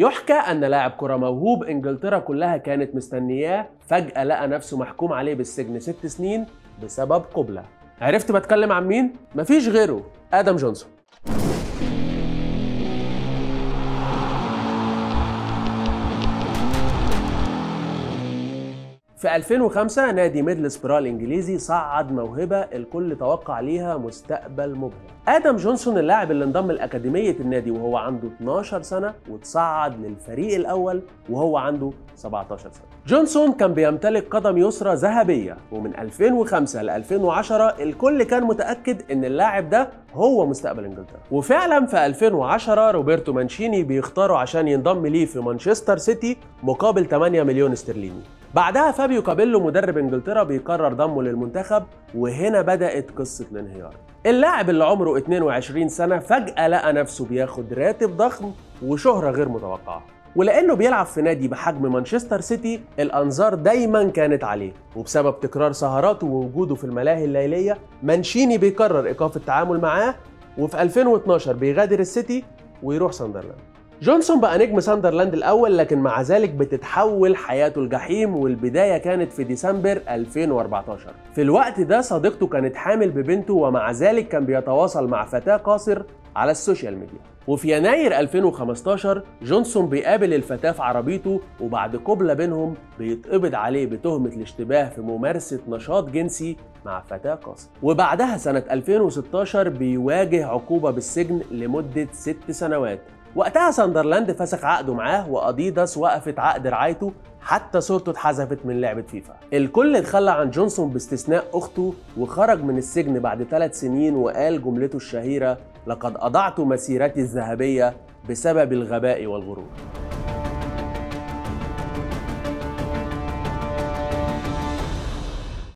يحكى أن لاعب كرة موهوب إنجلترا كلها كانت مستنياه فجأة لقى نفسه محكوم عليه بالسجن ست سنين بسبب قبلة عرفت بتكلم عن مين؟ مفيش غيره آدم جونسون في 2005 نادي ميدلسبرا الانجليزي صعد موهبه الكل توقع ليها مستقبل مبهر. ادم جونسون اللاعب اللي انضم لاكاديميه النادي وهو عنده 12 سنه وتصعد للفريق الاول وهو عنده 17 سنه. جونسون كان بيمتلك قدم يسرى ذهبيه ومن 2005 ل 2010 الكل كان متاكد ان اللاعب ده هو مستقبل انجلترا وفعلا في 2010 روبرتو مانشيني بيختاره عشان ينضم ليه في مانشستر سيتي مقابل 8 مليون استرليني بعدها فابيو كابيلو مدرب انجلترا بيقرر ضمه للمنتخب وهنا بدأت قصة الانهيار اللاعب اللي عمره 22 سنة فجأة لقى نفسه بياخد راتب ضخم وشهرة غير متوقعة ولانه بيلعب في نادي بحجم مانشستر سيتي الانظار دايما كانت عليه وبسبب تكرار سهراته ووجوده في الملاهي الليليه مانشيني بيقرر ايقاف التعامل معاه وفي 2012 بيغادر السيتي ويروح ساندرلاند جونسون بقى نجم ساندرلاند الاول لكن مع ذلك بتتحول حياته الجحيم والبدايه كانت في ديسمبر 2014 في الوقت ده صديقته كانت حامل ببنته ومع ذلك كان بيتواصل مع فتاه قاصر على السوشيال ميديا وفي يناير 2015 جونسون بيقابل الفتاة في عربيته وبعد قبلة بينهم بيتقبض عليه بتهمة الاشتباه في ممارسة نشاط جنسي مع فتاة قاصر وبعدها سنة 2016 بيواجه عقوبة بالسجن لمدة ست سنوات وقتها ساندرلاند فسخ عقده معاه واديداس وقفت عقد رعايته حتى صورته اتحذفت من لعبة فيفا الكل اتخلى عن جونسون باستثناء أخته وخرج من السجن بعد ثلاث سنين وقال جملته الشهيرة لقد أضعت مسيرتي الذهبية بسبب الغباء والغرور